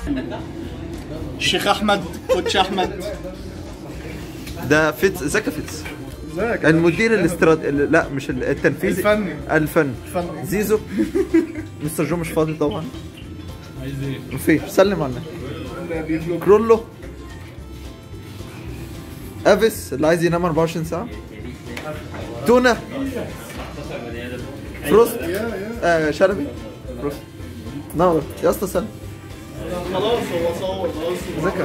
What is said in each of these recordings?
الشيخ احمد كوتش احمد ده فيتس زكا فيتس ازيك المدير الاسترات لا مش ال- التنفيذي الفني. الفن الفني. زيزو مستر جو مش فاضي طبعا عايز ايه؟ مفيش سلم على بيبلوك كرولو افيس اللي عايز ينام 24 ساعه تونا فروست آه شلبي فروست نور يا اسطى سلم خلاص هو صور خلاص ذكر.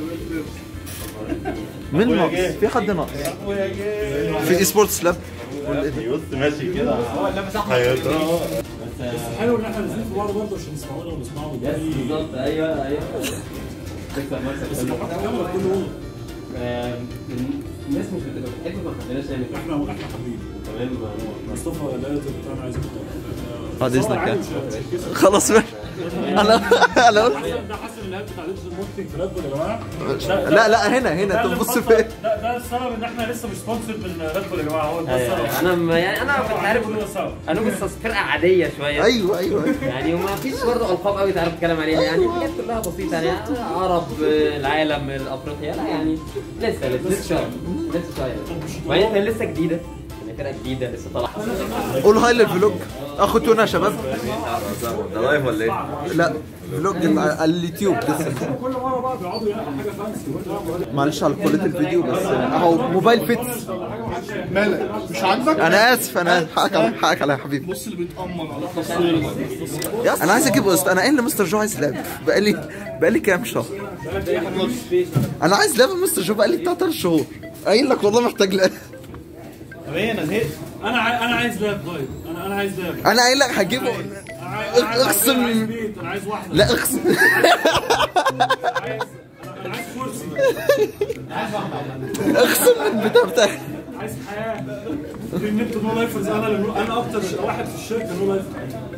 مين ناقص؟ في حد ناقص في اي سبورتس لاب بص ماشي كده هيضرب حلو ان احنا نازلين في بعض برضه عشان يسمعونا ونسمعوا والتاني بالظبط ايوه ايوه تكسب مكسب كله الكاميرا كل يوم آم، الناس مش بتبقى بتحب ما خدناش يعني احنا احنا حبيبي تمام مصطفى لا انا عايز بعد اذنك عادي يا. مش هتتكسر. خلاص ماشي انا انا قلت ده حاسس ان بتاع لبس الماركتنج في ريد بول يا جماعه لا لا هنا هنا ده انت اللي بتبص مفكر- فين ده ده السبب ان احنا لسه مش سبونسر من ريد بول يا جماعه هو ده السبب انا ما- يعني انا كنت عارف هو ده السبب انا بس فرقه عاديه شويه ايوه ايوه يعني وما فيش برضه القاب قوي تعرف تتكلم عليها يعني الحاجات كلها بسيطه يعني عرب العالم الافريقيا لا يعني لسه لسه لسه شويه لسه شويه وبعدين احنا لسه جديده يعني فرقه جديده لسه طالعه قول هاي للفلوج اخو تونا يا شباب ده لايف ولا ايه؟ لا فلوج على اليوتيوب لسه كل مره بقى بيقعدوا ينقوا حاجه فانسي وانت بقى بقول لك معلش على كواليتي الفيديو بس اهو موبايل فيتس مالك مش عاجبك انا اسف انا حقك على حقك على يا حبيبي بص اللي بيتأمر على التصوير انا عايز اجيب قسط انا قايل لمستر جو عايز لاب بقالي بقالي كام شهر انا عايز لاب من مستر جو بقالي بتاع ثلاث شهور قايل لك والله محتاج لاب ايه انا زهقت انا عاي- انا عايز لاب طيب انا انا عايز لاب انا قايل لك هجيبه انا عايز أنا عايز- اقسم. انا عايز بيت انا عايز واحده لا اقسم انا عايز انا عايز كرسي اقسم البتاع بتاعي عايز حياه النت نو لايفرز انا اللي انا اكتر واحد في الشركه نو لايفر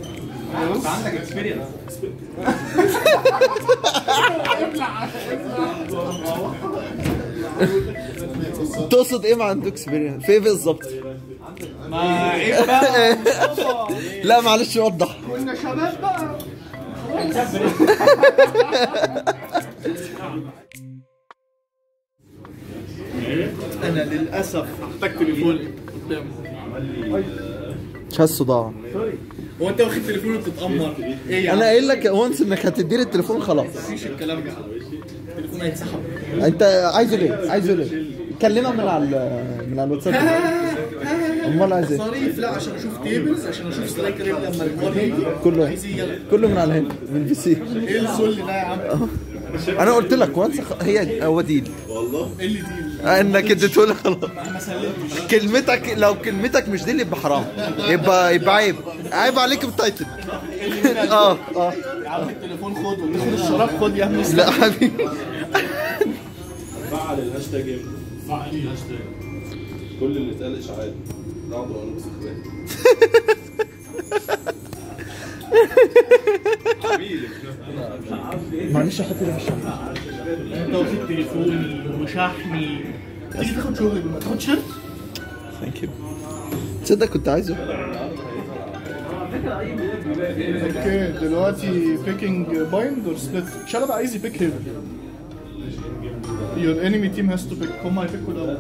تقصد ايه مع عنده اكسبيرينس في ايه بالظبط ما ايه بقى لا معلش وضح كنا شباب بقى انا للاسف هحتاج تليفوني قدامه مش عايز صداع هو انت واخد تليفوني وبتتأمر ايه يا انا عم قايل لك وانس انك هتديني التليفون خلاص مفيش الكلام ده التليفون هيتسحب انت عايزه ليه عايزه ليه كلمها من على ال- من على الواتساب امال عايز ايه صريف لا عشان اشوف تيبلز عشان اشوف سلايك ريب لما الجوال هيجي كله عايز يلا كله من على هنا من البي سي ايه الذل ده يا عم انا قلت لك وانس خ- هي هو ديل ايه اللي دي انك اديته لي خلاص ما سلمتش كلمتك لو كلمتك مش دي اللي يبقى حرام يبقى يبقى عيب عيب عليك بالتايتل اه اه يا عم التليفون خد وتاخد الشراب خد يا عم لا حبيبي فعل الهاشتاج امتى؟ فعل الهاشتاج كل اللي اتقال اشاعات نقعد ونقول مسخرات معلش احط ده في الشنطه انت واخد تليفوني وشحني تيجي تاخد شغل ما تاخد شيرت ثانك يو تصدق كنت عايزه اوكي دلوقتي بيكينج بايند اور سبليت شلب عايز يبيك هيفن Your enemy team has to pick هم هيبيكوا ده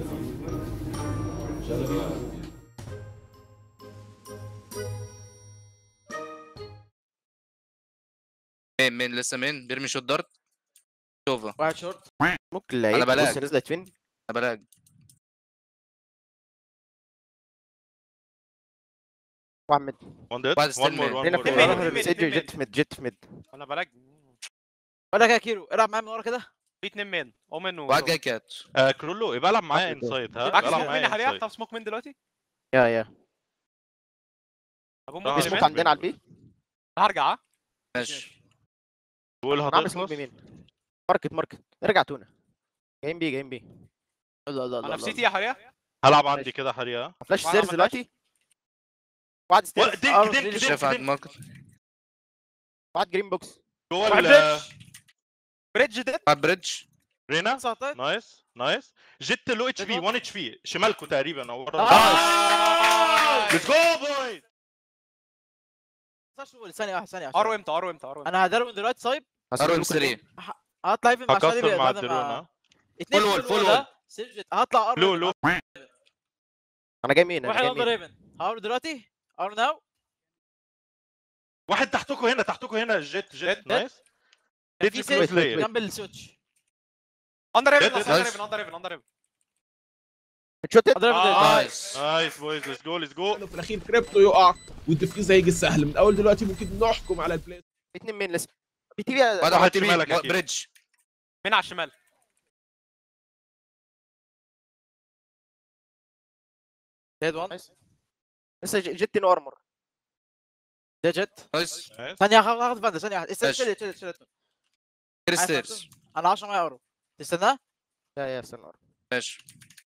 مين مين لسه مين بيرمي شوت دارت شوفا واحد شورت ممكن اللعيب أنا بلاك. بص نزلت فين انا بلاقي واحد ميد وان ديد واحد وان still مور mid. وان هنا مور في ميد، ورا ميد، سيد ميد، جيت في ميد جيت في ميد انا بلاك بقول لك يا كيرو العب معايا من ورا كده في اتنين مين اومن و واحد جاي كات آه كرولو يبقى العب معايا انسايد ها معاك العب سموك مين يا معايا حبيبي انسايد طب سموك مين دلوقتي يا يا ابو آه، ممكن سموك يمين عندنا على البي هرجع ها ماشي تقول نعمل سموك هتخلص بيمين ماركت ماركت ارجع تونا جايين بي جايين بي لا لا لا انا في سيتي يا حريا هلعب عندي كده حريقه فلاش وأنا ستيرز عملتهاش. دلوقتي واحد ستيرز دينك- آه، دينك- رجلي دينك. شوت. شايف عند ماركت واحد جرين بوكس جوه واحد ال- بريدج ديد واحد بريدج رينا 19 نايس نايس جيت لو اتش بي 1 اتش بي شمالكم تقريبا او ورا نايس. ليتس جو بويز ثانية واحدة ثانية ارو واحدة امتى ارو امتى ارو امتى انا هدرون دلوقتي صايب ارون 3 هطلع ايفن مع شادي هكسر مع بعد الدرون ما ها اتنين فول وول، في فول الوول، وول. ها؟ سيف جيت. هطلع ارمر لو لو انا جاي مين روح انا جاي الاندر مين ايفن هقول دلوقتي ار ناو واحد تحتكم هنا تحتكم هنا جيت جيت نايس في جيت سيف سلاير جنب السويتش اندر ايفن Dead, اندر dead. ايفن اندر ايفن اندر ايفن اتشوتت اندر ايفن نايس نايس بويز ليتس جو ليتس جو في الاخير كريبتو يقع والديفيوز هيجي السهل من اول دلوقتي ممكن نحكم على البلاي اتنين مين لسه بي تي بعد بي واحد واحد تي شمالك بي أكيد. بريدج مين على الشمال ديد وان لسه ج- جيت نو ارمر ده جت نايس نايس ثانية هاخد هاخد فاندا ثانية استنى ماشي. استنى استنى استنى كير ستيرز انا 10 معايا اورو تستنى؟ لا يا استنى اورو ماشي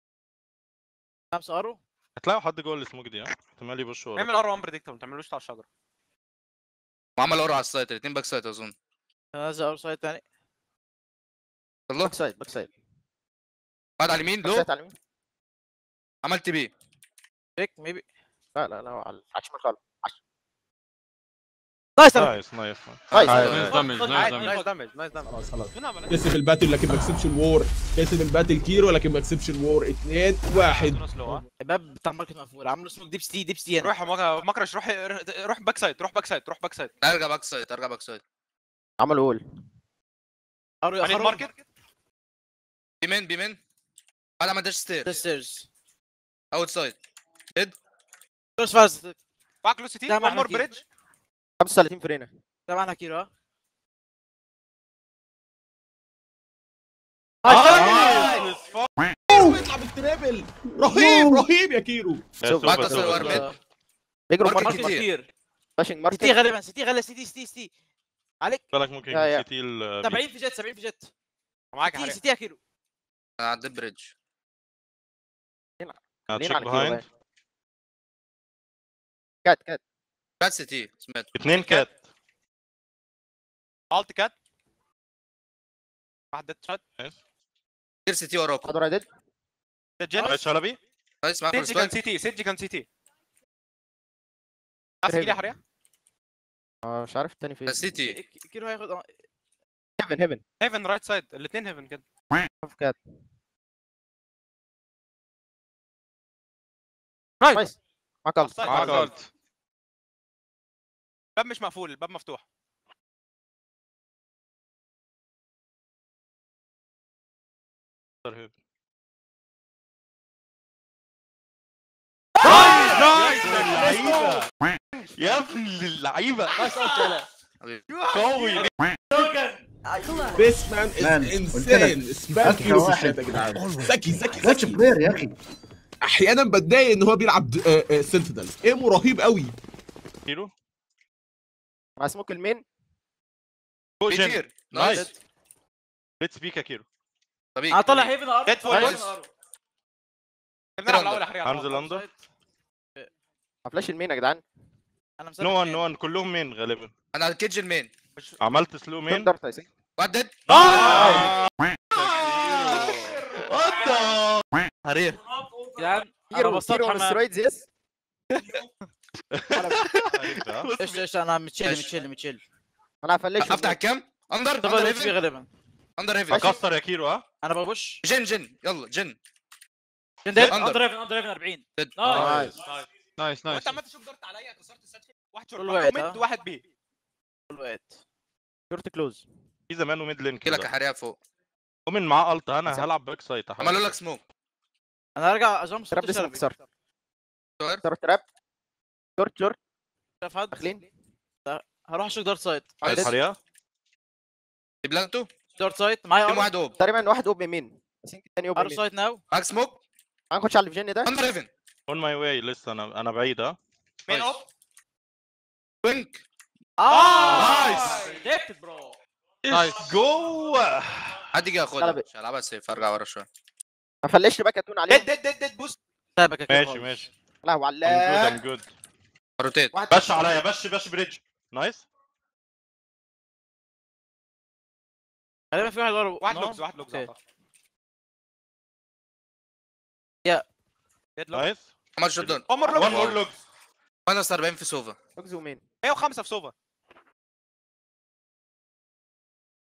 5 اورو هتلاقوا حد جوه السموك دي ها احتمال يبصوا ورا اعمل ار 1 بريدكتور ما تعملوش على الشجره وعمل اورو على السايت الاثنين باك سايت اظن انا نازل اورو سايد ثاني الله باك سايد باك سايد بعد على اليمين باك لو سايد على اليمين عمل تي بي بيك ميبي لا لا لا هو على على الشمال خالص نايس نايس نايس نايس نايس دامج نايس دامج نايس دامج خلاص خلاص مين عمل كسب الباتل لكن ما كسبش الوور كسب الباتل كيرو لكن ما كسبش الوور 2 1 الباب بتاع الماركت مقفول عامله سموك ديب ستي ديب ستي هنا روح مك- مكرش روح روح باك سايد روح باك سايد روح باك سايد ارجع باك سايت ارجع باك سايت عملوا هول اورو يعني يأخروا الماركت بيمين بيمين بعد عمل داش ستير ستيرز اوت سايد كروس فاز معاك لو سي تي لا، ما ون مور احنا بريدج 35 فرينا ده معنا كيلو ها يطلع بالتريبل رهيب رهيب يا كيرو بعد تصوير وارمد بيجروا ماركت ماركت كتير. كتير باشنج ماركت سيتي غالبا سيتي غالبا سيتي سيتي سيتي عليك بالك ممكن يا- يا. سيتي ال 70 في جت 70 في جت معاك يا سيتي حريق سيتي يا كيلو انا عديت بريدج هتشيك على كيلو بيهايند كات كات بعد سي تي سمعت اثنين كات الت كات واحد ديد شوت كير سي تي وراكم حضر ديد ديد جن نايس شلبي نايس معاكم سيدجي كان ريسبكت سي تي سيدجي كان سي تي عايز تجيلي يا حريق اه مش عارف التاني فين سي تي كيلو هياخد آه، هيفن هيفن هيفن رايت سايد الاثنين هيفن كده اوف كات نايس نايس معاك الت سايد. معاك معاك الت الباب مش مقفول الباب مفتوح يا ابن اللعيبه حبيبي. قوي بيس مان مان، انسان سبام أذكى كيرو في واحد. الشات يا جدعان ذكي ذكي كلاتش ذكي بلاير يا اخي احيانا بتضايق ان هو بيلعب سنتينل ايمو رهيب قوي كيلو مع سموك المين جو جن كتير نايس نايس ليتس بيك يا كيلو طبيعي انا طالع هيفن ارض ديد فول نايس. نلعب الاول يا حريق هنزل اندر فلاش المين يا جدعان انا نو وان نو وان كلهم مين غالبا انا على الكيدج المين عملت سلو مين دارت اي سي واحد ديد هريه جدعان انا كيرو بسطت كيرو اون حمام سترويدز يس ايش ايش انا متشيل متشيل متشيل انا هفلش افتح الكام اندر دبل اندر اتش بي هيفن غالبا اندر هيفن هكسر يا كيلو ها انا ببش جن جن يلا جن ديد أندر. اندر هيفن اندر هيفن 40 ديد نايس نايس نايس وانت عمال تشوف دارت عليا كسرت السطح واحد شورت كل واحد وقت، ميد ها؟ واحد بي كل وقت شورت كلوز في زمان وميد لين لك يا كده حريقه فوق ومن معاه الت انا هلعب باك سايت عملوا لك سموك انا ارجع اجامب تراب صوت لسه شربي مكسر شوير. كسر تراب شورت شورت شاف هاد داخلين هروح اشوف دارت سايد نايس. حريه بلانتو دارت سايد معايا تيم ارض واحد اوب تقريبا واحد اوب يمين بس يمكن الثاني اوب ارض يمين سايد ناو معاك سموك هنخش على الفيجن ده اندر هيفن اون ماي واي لسه انا انا بعيد ها مين نايس. اوب وينك اه ديكت برو نايس جو حد يجي ياخدها غلبت. مش هلعبها سيف ارجع ورا شويه هفلش باك اتون عليه ديد ديد ديد ديد بوست سايبك يا كيلو ماشي خالص. ماشي لا ام جود وعلا ام جود روتيت بش عليا بش بش بريدج نايس غالبا في واحد ورا واحد نو. لوكس واحد لوكس أوكي. أعتقد. يا. ديد لوكس نايس عمل شوت داون one more وان لوكس مور لوكس ماينس 40 في سوفا لوكز ومين 105 في سوفا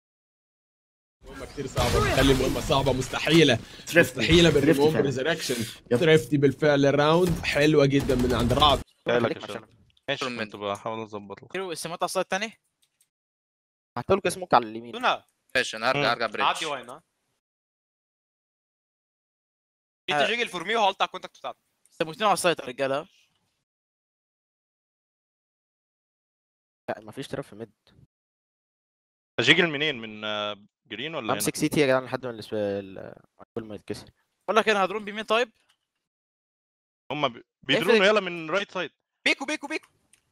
كتير صعبه بتخلي المهمه صعبه مستحيله مستحيله دريفتي بالريموف فعلا. ريزركشن يب. ثريفتي بالفعل الراوند حلوه جدا من عند رعد جايلك خليك يا عشان شباب. ماشي كنت بحاول اظبط لك كيلو السمات على السايد الثاني حط له اسمك على اليمين تونة ماشي انا هرجع ارجع بريدج عدي واين ها جيت جيجي الفورمي وهقطع الكونتاكت بتاعته سموتين على السايد يا رجاله لا مفيش تراب في ميد اجيجل منين من آه، جرين ولا هنا؟ امسك سي تي يا جدعان لحد ما الاسب- ال- كل ما يتكسر بقول لك انا هدرون بيمين طيب هم بي- بيدرونوا يلا من رايت سايد بيكو بيكو بيكو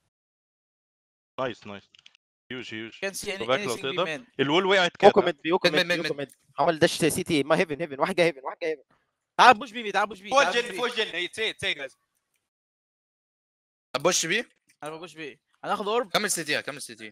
نايس نايس هيوج هيوج كان سي باك لو اني تقدر بيمين الوول وقعت بيوكو كده ميد بيوكو ميد- ميد ميد- بيوكو ميد. ميد عمل داش سي تي ما هيفن هيفن واحد جاي هيفن واحد جاي هيفن تعال بوش بي بي تعال بوش بي فوق تعال الجن بوش فوق بي. الجن هي تسي تسي جايز ابوش بيه انا ببوش بي هناخد اورب كمل سي تي كمل سي تي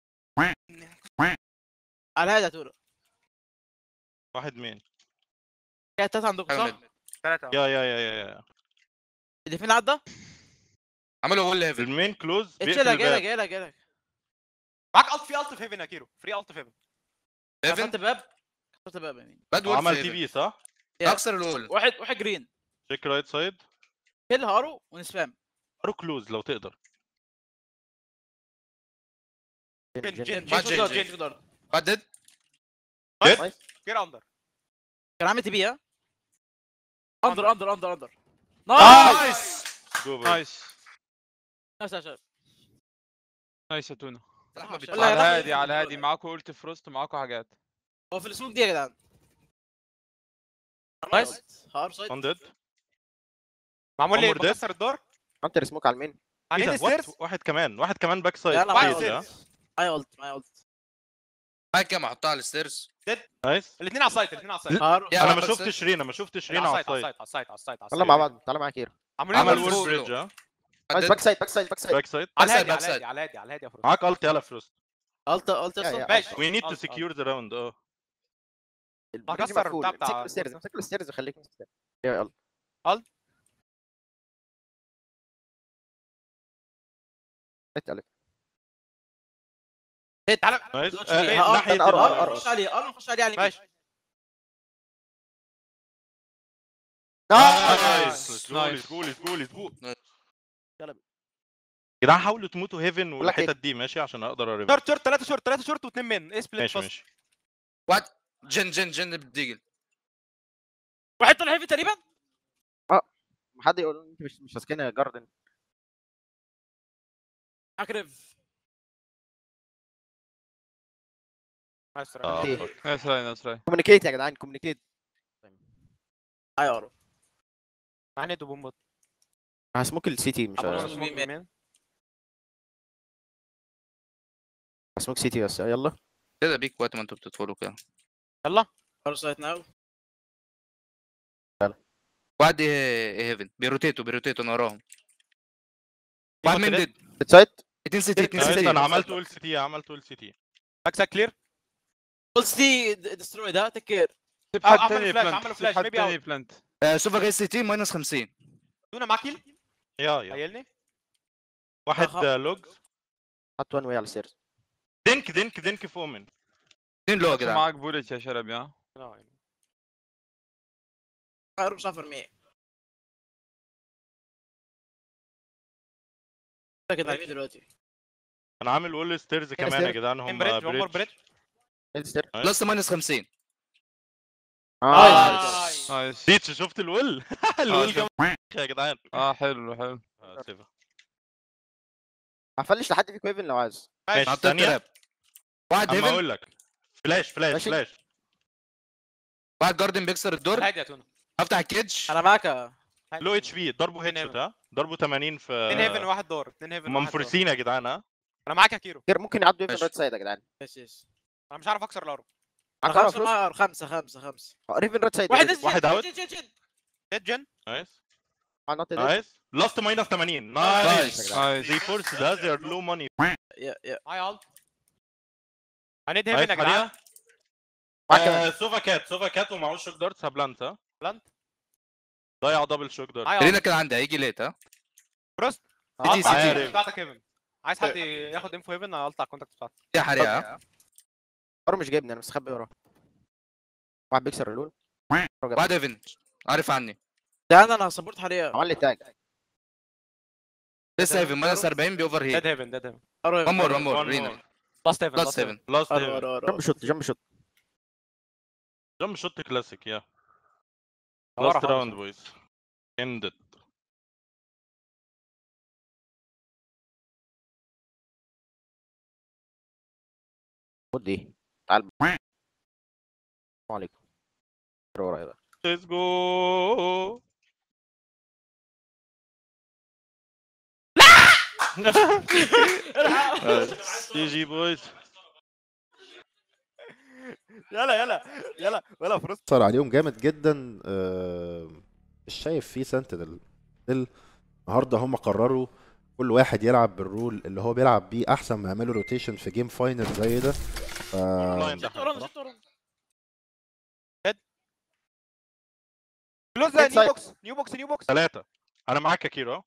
على هذا تورا واحد مين كانت تلاتة عندكم صح؟ كمل ثلاثة يا يا يا يا يا اللي فين عدى؟ عملوا هول ليفل المين كلوز بيقفل اتشيلها جايلك الباب جايلك جايلك معاك الت في الت في هيفن يا كيرو فري الت في هيفن ليفل قفلت باب قفلت باب يمين باد وول وعمل في تي heaven. بي صح؟ اكسر الوول واحد واحد جرين تشيك رايت سايد كل هارو ونسبام ارو كلوز لو تقدر جن جن ما جن جن- جن جن. جن جن بدد كير اندر كان عامل تي بي ها؟ اندر اندر اندر اندر آه! نايس جو بوي. نايس نايس يا شباب نايس يا تونة احمد لا، بيتفرج. لا. على هادي على هادي معاكم قلت فروست معاكم حاجات هو في السموك دي يا جدعان نايس هارو سايد Undead. معمول لي One more dead. بكسر الدور انت سموك على المين ايه هنين ده وات؟ ستيرز واحد كمان واحد كمان باك سايد يلا واحد معايا ستيرز، قلت ها؟ معايا قلت معايا قلت معاك كام احطها على الستيرز نايس الاثنين على السايت الاثنين على السايت هارو يا انا عم ما بس- شفتش رينا ما شفتش رينا على على السايت على السايد السايت على السايت على السايت يلا مع بعض تعالى معايا كيرو عملوا عمل عمل وول وول بريدج ها نايس باك سايد باك سايد باك سايد باك سايد على Backside, الهادي على backside. الهادي على الهادي على الهادي يا فروست معاك الت يلا فروست قلت قلت يا- يا يا- ماشي وي نيد تو ألت، ألت. سكيور ذا راوند اه البريدج هكسر مقفول. بتاع- بتاع- امسك له الستيرز امسك له الستيرز وخليك ماسك الستيرز. يلا اتقلب تعالى نايس دوتش آه، بي. إيه، ها، ناحية أنا أرى- ال- أرى- أرى. خش عليه ارمى خش عليه على اليمين ماشي نايس نايس. جو ليتس جو ليتس جو نايس. يلا. يا جدعان حاولوا تموتوا هيفن لك إيه؟ والحتت دي ماشي عشان اقدر اريفر شورت شورت ثلاثة شورت ثلاثة شورت واثنين من ايه سبليت ماشي بس ماشي واحد جن جن جن بالديجل واحد طلع هيفي تقريبا حد يقول انت مش مش ماسكينها جاردن اكرف نايس ترى. اه إيه. fuck. نايس راي نايس راي كوميونيكيت يا جدعان كوميونيكيت ايوه ارو معني دوبومبوت هسموك السي تي مش أبو- سموك يمين. هسموك سي تي بس يلا كده بيك وقت ما انتوا بتدخلوا كده يلا ارو سايت ناو واحد ايه هيفن بيروتيتوا بيروتيتوا انا وراهم واحد من كده. ديد سايد اتنين سي تي اتنين نايس سي تي انا عملت اول سي تي عملت اول سي تي باك سايد كلير قلت سي دستروي ده تكير سيب عملوا حد تاني فلاش، بلانت عملوا سيب فلاش، حد maybe تاني out. بلانت آه سوفا جاي سي تي ماينس 50 دونا معاك كيل يا يا قايلني واحد أها. لوجز حط وان واي على الستيرز دينك دينك دينك فوق من اتنين لو يا جدعان معاك بولت يا شرب يا ارو صفر 100 كده على دلوقتي انا عامل وول ستيرز كمان يا ستيرز. جدعان هم بريدج ون مور بريدج بريدج ستيرز بلس ماينس 50 نايس نايس سيتش شفت الول الول جاب يا جدعان اه حلو حلو آه، سيبها. هفلش لحد فيكم ايفن لو عايز ماشي حطيت الثانية تراب واحد اما هيفن اقول لك فلاش فلاش ماشي. فلاش واحد جاردن بيكسر الدور هادي يا تونا هفتح الكيدج انا معاك لو اتش بي ضربه هيد اتنين شوت ها ضربه 80 في اثنين هيفن وواحد دور اثنين هيفن هم وواحد دور. مفرسين يا جدعان ها انا معاك يا كيرو كير ممكن يعدوا ايفن ماشي. رايت سايد يا جدعان يس يس انا مش عارف اكسر الارو معاك خمسة أربعة فلوس؟ معايا خمسة خمسة خمسة ريفن رايت سايد واحد ريفن. نزل واحد جن، out. جن، جن، جن. ديد جن نايس آه، not dead. نايس لاست ماينس 80 نايس. نايس نايس زي فورس ده زي لو ماني يا يا معايا الت هنيد نايس هيفن يا جدعان حريقة. معاك كمان. آه، سوفا كات سوفا كات ومعهوش شوك دارتس هبلانت ها بلانت. ضيع دبل شوك دارت معايا رينا الت كان عندي هيجي ليت ها بروست سي تي سي عارف. تي بتاعتك هيفن عايز حد ياخد انفو هيفن انا الت على الكونتاكت بتاعتك يا حريقه ها ارو مش جايبني انا مستخبي وراه واحد بيكسر اللون واحد هيفن عارف عني ده انا انا هسبورت حاليا عمل لي تاج لسه هيفن ماينس 40 بيوفر ديد هيت هيفن ديد هيفن ون مور ون One مور more. رينا لاست هيفن بلس 7 لاست جنب شوت جنب شوت جمب شوت كلاسيك يا ورا لاست خالص. راوند بويز اندد خد دي تعال السلام عليكم ورايا بقى ليتس جو جي جي بويز يلا يلا يلا ولا فرص اثر عليهم جامد جدا آه، مش شايف فيه سنتينل ال- النهارده هم قرروا كل واحد يلعب بالرول اللي هو بيلعب بيه احسن ما يعملوا روتيشن في جيم فاينل زي ده ف Head كلوز نيو side. بوكس نيو بوكس نيو بوكس ثلاثة أنا معاك يا كيرو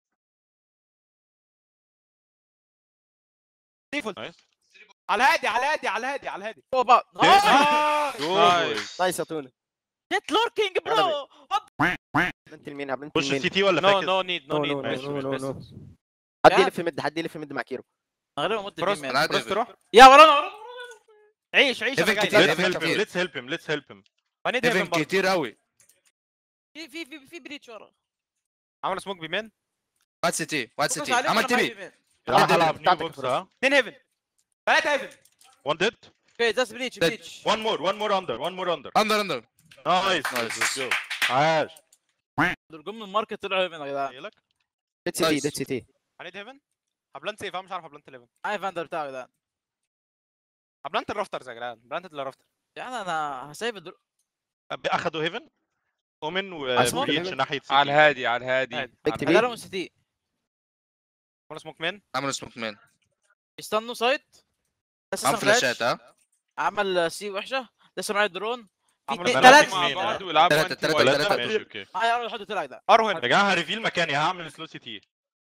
ديفولت نايس على هادي على هادي على هادي على هادي فوق بعض نايس نايس يا توني جيت لوركينج برو بلنت المين بلنت خش المين السي تي ولا نو فاكس؟ نو نيد نو نو نيد نو ماشي، نو ماشي، نو بس. نو حد يا. يلف مد حد يلف مد مع كيرو غالبا مت فروست بيم أنا يعني. قاعد فروست هيفن. روح يا ورانا ورانا عيش عيش انا هيفن جاي كتير. لك. Let's help him let's help him let's help him I need heaven هيفن برضه. كتير قوي في في في في بريتش ورا عمل سموك بيمين واحد سي تي واحد سي فوكس تي عليك عملت وأنا بي معاك بيمين. راح ديد ألعب نيو بتاعتك بوكس فرصة. ها اثنين هيفن ثلاثة هيفن one dead اوكي ذاتس بريتش Dead. بريتش one more one more under one more under اندر اندر نايس Nice. نايس جو عاش دول جم من الماركت طلعوا هيفن يا جدعان جايلك ديد سي تي Nice. ديد سي تي I need heaven هبلانت سيف انا مش عارف هبلانت 11 معايا فاندر بتاعه يا جدعان هبلانت الرافترز يا جدعان بلانت الرافتر يعني انا هسيب الدر... أخدوا هيفن اومن أسمع. وبريتش ناحية سي على الهادي على الهادي عادي. بيك على تي الهادي. هجالهم سي تي عمل سموك مين عملوا سموك مان يستنوا سايت لسه عم ما فلاش. فلاشات ها عمل سي وحشه لسه معايا الدرون في عملوا اتنين- بنات تلات مع مين؟ بعض ويلعبوا تلاتة- انتي تلاتة- وايد. تلاتة. ثلاثة ماشي اوكي معايا اول حد طلع ده ارو هنا يا جماعة هريفيل مكاني هعمل سلو سي تي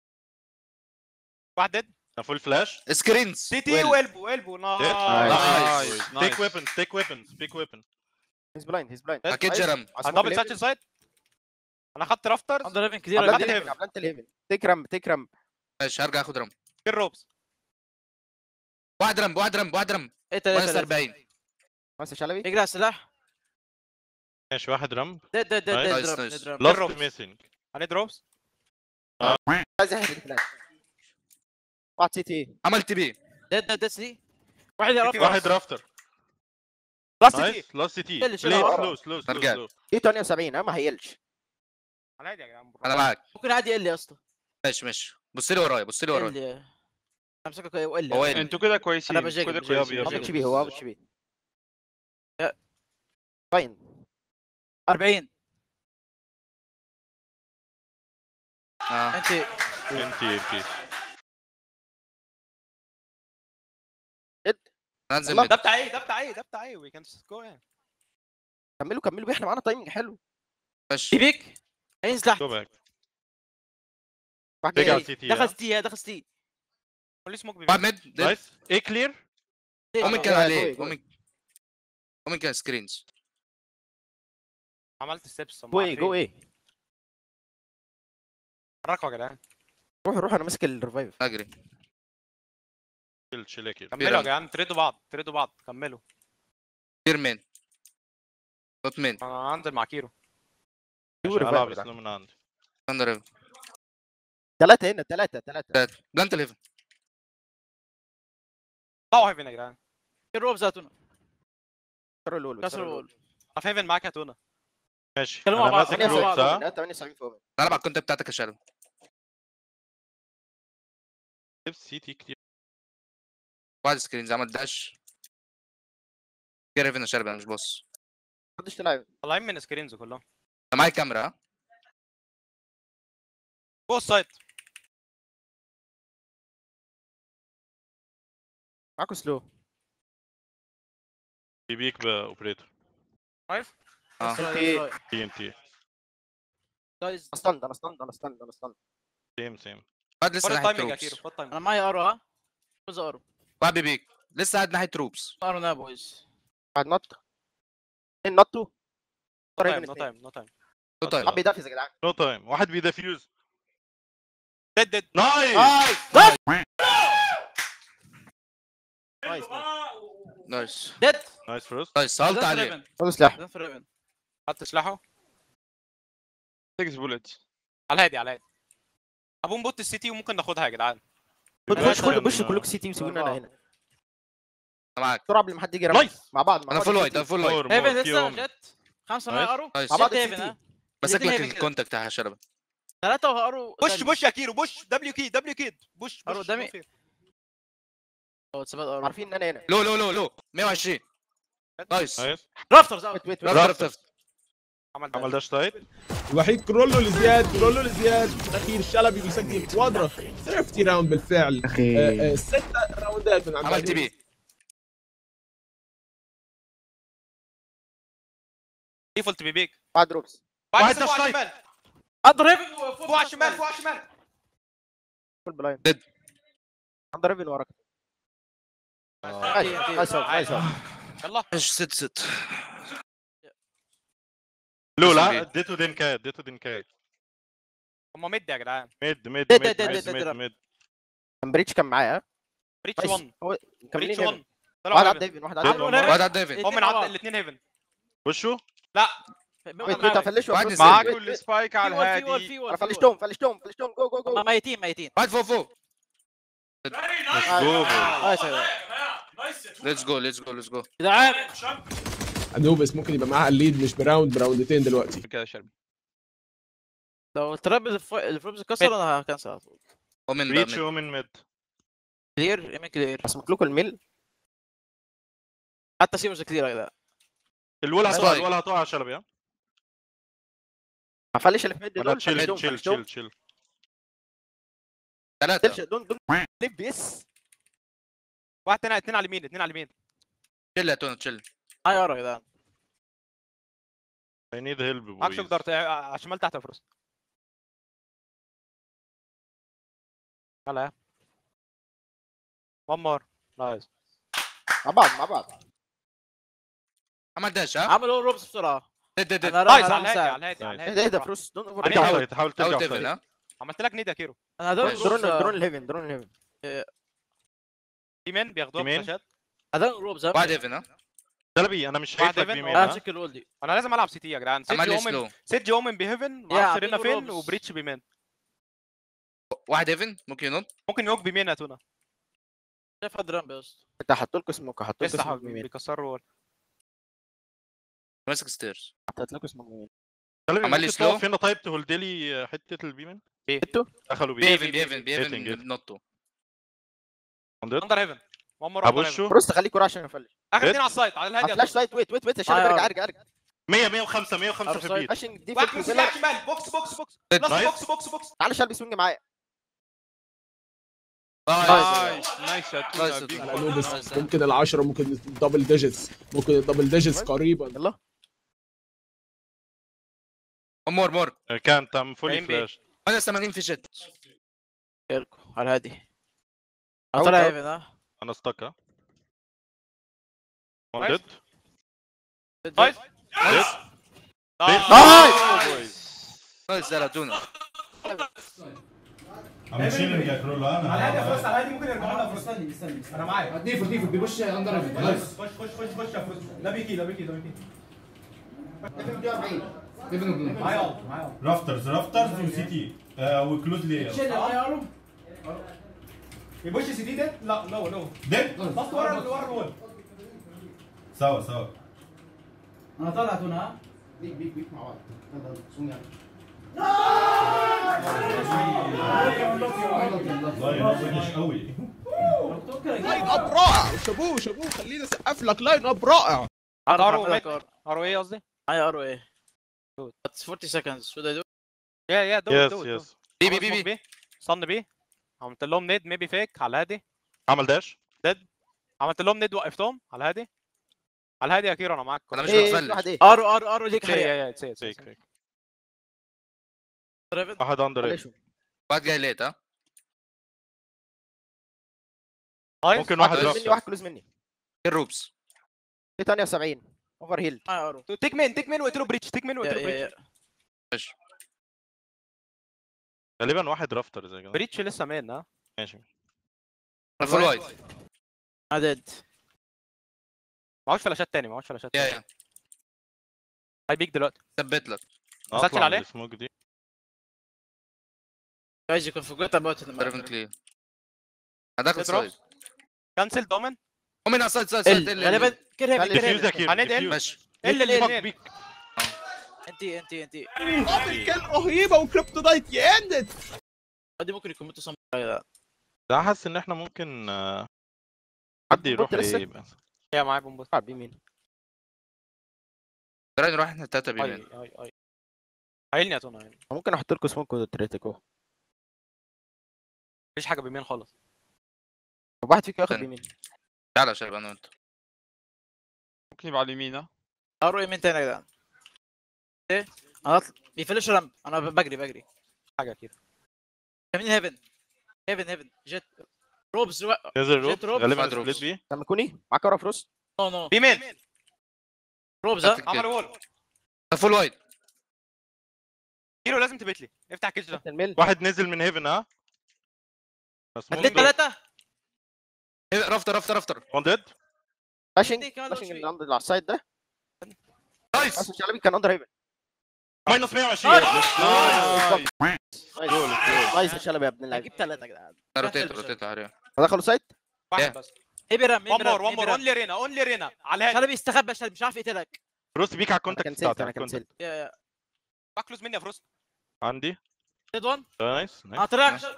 واحد ديد انا فول فلاش سكرينز سي تي والبو والبو نايس نايس نايس. بيك ويبنز بيك ويبنز بيك ويبن هيز بلايند هيز بلايند اكيد جرم هدبل ساتش سايد انا اخدت رافترز اندر هيفن كتير يا عبلانت جدعان. الهيفن عبلانت الهيفن تكرم تكرم ماشي هرجع اخد رم في الروبس واحد رم واحد رم واحد رم ايه تلاته ماينس تلاته 40 نايس يا شلبي يجري على السلاح ماشي واحد رمب ديد ديد ديد نايس، ديد درب، نايس. ديد درب. لاست الروبس. ميسنج انا دروبس عايز يحل فلاش واحد سي تي عملت بي ديد ديد ديد سي واحد يا رب واحد رافتر لاست تي نايس لاست تي اللي شالها سلو سلو سلو رجعت. سلو ايه 78 ها ما هيلش على هادي يا جدعان انا معاك ممكن عادي يقل يا اسطى ماشي ماشي بص لي ورايا بص لي ورايا يقل امسكك وقل هو إيه؟ انتوا كده كويسين أنا بجيك، كده بجيك. كويسين. يابا، هو بيتش بيه هو بيتش بيه يا- باين 40 اه انت انتي انتي ننزل الله. ميد. ده بتاع ايه ده بتاع ايه ده بتاع ايه وي كان جو يعني كملوا كملوا احنا معانا تايمنج حلو ماشي بيك هينزل تحت جو باك واحد رجع جاي سي تي دخل ستي دخل ستي قول سموك واحد بيمين ميد ديد. نايس ايه كلير اومن كان جوي، عليه جوي. اومن اومن كان سكرينز عملت ستيبس جو ايه جو ايه حركوا يا جدعان روح روح انا ماسك الريفايف اجري شيل كملوا يا جدعان تريدوا بعض تريدوا بعض كملوا كتير مين دوت مين انا هنزل مع كيرو العب سلو من عندي اندر ثلاثة هنا ثلاثة ثلاثة بلانت الهيفن طلعوا هيفن يا جدعان الروب ذاتنا كسروا الول كسر الوول انا في هيفن معاك يا تونه ماشي كلموا مع انا بعض، ماسك كلموا مع روبس بعض. ها 78 فوق انا بقى الكونت بتاعتك يا شارع سي تي كتير واحد سكرينز عمل داش كده هيفن يا شارع انا مش بص محدش تلعب طالعين من سكرينز كلهم انا معايا كاميرا ها جوه السايت معاكم سلو بيبيك باوبريتور عارف اه تي ام تي جايز انا ستاند انا ستاند انا ستاند انا ستاند سيم سيم واحد لسه خد ناحيه التايمنج يا كيرو تروبس خد التايمنج انا معايا ارو ها فوز ارو واحد بيبيك لسه قاعد ناحيه تروبس ارو نا بويز بعد نط نوت تو نو تايم نو تايم نو تايم نو تايم حب يدافع يا جدعان نو تايم واحد بيدافيوز ديد ديد نايس نايس نايس نايس ديد نايس فروست نايس سالت عليه خد سلاح ده في ريفن حط سلاحه 6 بوليتس على الهادي على الهادي ابو بوت السيتي وممكن ناخدها يا جدعان خد خش كل كان- بش كلكم سي تي وسيبوني انا هنا انا معاك بسرعه قبل ما حد يجي يرمي نايس مع بعض مع انا بعض فول CT. وايت انا فول وايت مور هيفن مور لسه فيهم جت خمسه نايس. معايا ارو نايس مع بعض ست CT. هيفن ها ماسك الاتنين لك هيفن كده. الكونتاكت يا شلبه ثلاثه وارو بوش بوش يا كيرو بوش دبليو كي دبليو كي بوش أرو بوش قدامي. no fear. ثبات ارو عارفين ان انا هنا لو لو لو لو 120 نايس نايس رافترز اوت ويت ويت رفت ويت رفت عمل ده عمل داش تايت الوحيد كرولو لزياد كرولو لزياد في الاخير الشلبي بيسجل كوادرا 30 راوند بالفعل آه، آه، ستة راوندات من عند عملت بيه ديفولت بي بيج بعد دروبس بعد واحد فوق على داش الشمال اندر هيفن فوق على الشمال فوق على الشمال فول بلايند ديد. عند ريفن وراك نايس نايس أوي، نايس أوي. يلا ايش ست ست لولا بي. اديته دينكات اديته دينكات هم مد يا جدعان ميد ميد ديد- ميد ديد- ميد ديد- ميد ديد- ميد كان بريتش كان معايا ها بريتش نايس. 1 هو كملين بريتش هيفن 1 طلعوا واحد على على هيفن ديفن واحد على ديد ديفن one. واحد على ديفيد هو من عند الاثنين هيفن وشه لا ويت ويت هفلشه واحد هفلشه. يسلم. ويت، معاكوا ويت، السبايك على في وول في الهادي وول في وول انا في وول. فلشتهم فلشتهم فلشتهم جو جو جو هم ميتين ميتين واحد فوق فوق جو نايس يا ليتس جو ليتس جو ليتس جو جدعان انوبس ممكن يبقى معاها الليد مش براوند براوندتين دلوقتي كده يا شلبي لو التراب اللي في الفلوبس اتكسر انا هكنسل على طول ومن ريتش بقى ومن ميد كلير ايمن كلير اسمك لكم الميل حتى سيروس كلير يا جدعان الولا هتقع سبايك. الولا هتقع يا شلبي ها هفلش اللي في ميد ولا دول تشيل فلشتهم تشيل فلشتهم تشيل تشيل فلش ثلاثة دون دون ليف بيس واحد تاني اثنين على اليمين اثنين على اليمين تشيل يا تونا تشيل معايا ارو يا جدعان I need help معاك شوك boys دارت آه، على الشمال تحت يا فروس يلا يا one more نايس مع بعض مع بعض عمل داش ها عملوا روبس بسرعه ديد ديد ديد انا نايس رايح على الهادي على على الهادي على ايه الهادي ده ايه ده بسرعة. فلوس دون اوفر عليك ترجع أوت. سايت حاول اوت ترجع ديفيد سايت ها عملت لك نيد يا كيرو انا هدور ماشي. درون روبس درون الهيفن درون الهيفن في مين بياخدوها يمين. بفلاشات هدور روبس واحد ديفن ها شلبي انا مش واحد شايف لك ديفن، بيمين واحد ها امسك الول دي انا لازم العب سي تي يا جدعان عمل سيدجي لي اومن سلو سيدجي اومن بهيفن يا، معرفش رينا عطيله فين روبس. وبريتش بيمين واحد ديفن ممكن ينط ممكن يوك بيمين يا تونا شايف هدرام بس انت حطيت لكم سموك حطيت لكم لسه سموك حاول يمين بيكسروا وول. ماسك ستيرز حطيت لكم سموك يمين شلبي عمل لي ممكن سلو. تقف هنا طيب تهولد لي حته البيمين انتوا دخلوا بيه بيفن بيفن Hitting بيفن it. نطوا عندك اندر هيفن one more under heaven. ابوشه فلوس خليك كوره عشان افلش اخر اثنين على السايت على الهادي يا فلاش تونا. سايت ويت ويت ويت عشان معايا ارجع أرض. ارجع ارجع 100 105 105 في Outside. البيت فلاشنج دي واحد فلت بوكس وفيلر. شمال بوكس بوكس بوكس Dead. نص Nice. بوكس بوكس بوكس تعالى شلبي سوينج معايا نايس نايس يا تونا نايس. بيج على انوبس ممكن العشرة ممكن الدبل ديجيتس ممكن الدبل ديجيتس قريبا يلا مور مور كانت ام فولي باين بيه. فلاش انا 80 في جت كيركو على الهادي انا أوت، طالع أوت. هيفن ها انا ستك ها Nice. One dead. نايس Dead. نايس نايس ده تونا I'm chilling يا كرولو انا على الهادي يا فروس على الهادي ممكن يرجعوا لنا فروس استني استني انا معاك ديفو ديفو بيخش اندر نايس خش خش خش خش يا فروس لا بيكي لا بيكي لا بيكي ديفو معايا ارض معايا ارض رافترز رافترز وسي تي وكلوز لي يبوش سي دي ده لا لو لو ديد بص ورا ورا الوول سوا سوا انا طالع هنا ها بيك بيك بيك مع بعض يلا سوم يعني والله ناقص قوي لاين اب رائع شابوه شابوه خليني اسقف لك لاين اب رائع ارو ارو ايه قصدي معايا ارو ايه That's 40 seconds should I do يا يا دو يس دو يس بي بي بي بي صن بي عملت لهم نيد ميبي فيك على الهادي عمل داش عملت لهم نيد وقفتهم على الهادي على الهادي يا كيرو انا معاك انا مش ايه بتفلش واحد ايه ارو ارو ارو ليك يا حريق يا يا تسي فيك تسي فيك ريفن واحد اندر فلشوا. واحد جاي ليت ها ممكن واحد كلوز مني رافت واحد كلوز مني الروبس في 78 اوفر هيل معايا ارو تيك مين تيك مين واقتله بريتش تيك مين يا- واقتله يا- بريتش يا. ماشي غالبا واحد رافتر زي كده بريتش لسه مان ها ماشي فول وايد عدد معهوش فلاشات تاني معهوش فلاشات يا تاني يا هاي بيك دلوقتي ثبت لك مسجل اطلع من عليه؟ السموك دي جايز يكون فوجئت ابوت سيرفن كلير هدخل اضرب. سايد كانسل دومن ومن سايد سايد سايد ال- غالبا كير هيفي كير ديفيوز يا هيفي كيرو هندقل. ديفيوز. ماشي الا فاك الاثنين بيك انت انت انت قاتل كان رهيبه وكريبتونايت يندد دي ممكن يكون متو صم ده ده حاسس ان احنا ممكن آه، حد يروح بوت لسه؟ ايه بقى يا معايا بومبوس على بيمين تعالى نروح احنا التلاته اي بيمين اي اي هايلني يا تونا هايلني. ممكن احط لكم سموك وتريتك اهو مفيش حاجه بيمين خالص طب واحد فيكم ياخد تاني. بيمين تعالى يا شباب انا وانت ممكن يبقى على اليمين ها ارو يمين تاني يا جدعان ايه انا هطلع بيفلش رامب انا ب- بجري بجري حاجه كده يمين هيفن هيفن هيفن جيت روبز رو... نزل روب جيت روب. غالبا بعد روب. سبليت بي سمكوني معاك ورا فلوس نو نو بيمين روبز ها هات عمل الكيل. وول فول وايد كيلو لازم تبيت لي افتح الكيج ده الميل واحد نزل من هيفن ها مسموك هتلاقي ده. ثلاثة إيه، رفتر رفتر رفتر وان ديد باشنج دي كمان باشنج وش اللي اللي على السايد ده نايس اصلا شلبي كان اندر هيفن ماينس 120 نايس يا شلبي يا ابن اللعيبه جبت ثلاثة يا جدعان روتيت روتيت عليه دخلوا سايد واحد Yeah. بس هيبي رام ون هيبي مور رام ون هيبي مور رام اونلي رينا اونلي رينا على الهادي شلبي استخبى شلبي مش عارف يقتلك فروس بيك على انا الكونتاكت كنسلت بتاعتك انا على الكونتاكت. كنسلت يا يا باك كلوز مني يا فروست عندي ديد وان نايس انا نايس طلعت شل-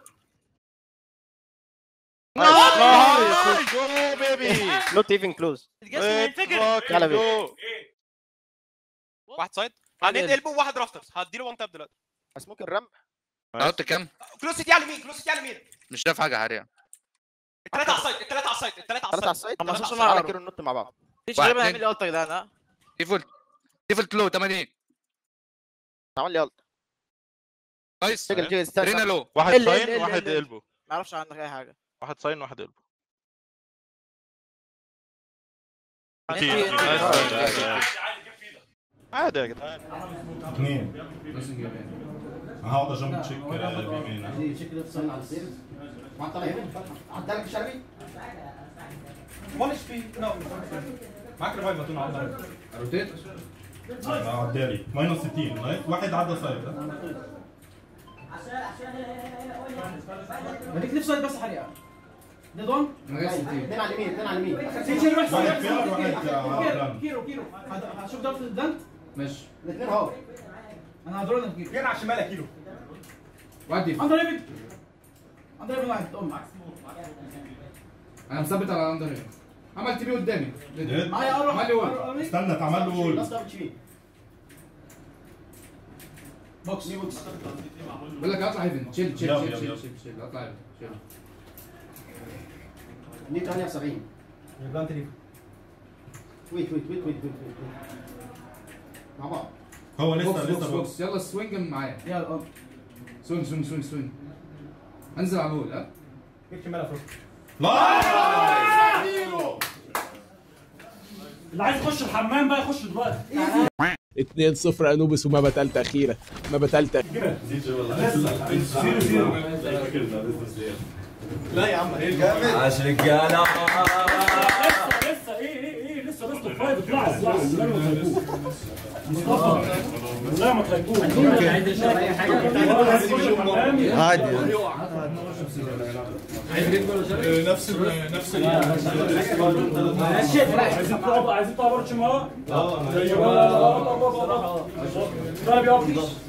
نايس جو بيبي نوت ايفن كلوز الجسم هينفجر يلا بينا. واحد سايد هنيد قلبه وواحد رافترز هديله وان تاب دلوقتي سموك الرمب احط كام كلوسيتي على اليمين كلوسيتي على اليمين مش شايف حاجه حريقه الثلاثه على السايد الثلاثه على السايد الثلاثه على ثلاثة على السايد السايد خمسة ثلاثة مع على عرب. كيرو النط مع بعض ليش واحد، شلبي اتنين. هيعمل لي الت يا جدعان ها ديفولت ديفولت لو 80 عمل لي الت نايس جيجل جيجل استنى رينا لو واحد ال- ال- ساين ال- واحد ال- قلبه ما اعرفش عنك اي حاجة واحد ساين واحد قلبه انت- كتير. انت- نايس، آه. نايس، نايس. عادي يا جدعان اثنين هقعد اجمب تشيك بيمين تشيك ليفت ساين على السيرف ما طلع هنا عدى لك شلبي مالش في معاك ريفايف هتون عدى روتيت عدالي ماينس 60 نايس واحد عدى سايد بديك ليفت سايد بس حريقه ديد وان اثنين على اليمين اثنين على اليمين واحد فيلر واحد على كيلو كيلو هشوف ضغط الدنت ماشي الاثنين اهو انا هضرب لك كيلو فين على الشمال يا كيلو ودي اندر ايفن اندر ايفن واحد قوم انا مثبت على اندر ايفن عمل تي بي قدامي معايا اروح عمل لي وول استنى اتعمل له وول بوكس بوكس بقول لك اطلع هيفن تشيل تشيل يلا، تشيل يلا، تشيل يلا. تشيل تشيل اطلع هيفن تشيل 178 يبقى لي ويت ويت ويت ويت ويت مع بعض هو بوكس لسه بوكس لسه بوكس يلا سوينج معايا يلا اه سوينج سوينج سوينج سوينج انزل على الهول ها جيب شمال يا فروت لا اللي عايز يخش الحمام بقى يخش دلوقتي 2 0 انوبس وما بتلت اخيره ما بتلت زيرو زيرو لا يا عم عاش رجاله لسه لسه ايه ايه ايه لسه بس فايف اطلعوا اطلعوا لا ما تهيبوش مصطفى لا ما تهيبوش عادي نفس ال نفس ال عايزين تقعدوا عايزين تقعدوا برشم اهو ضرب يا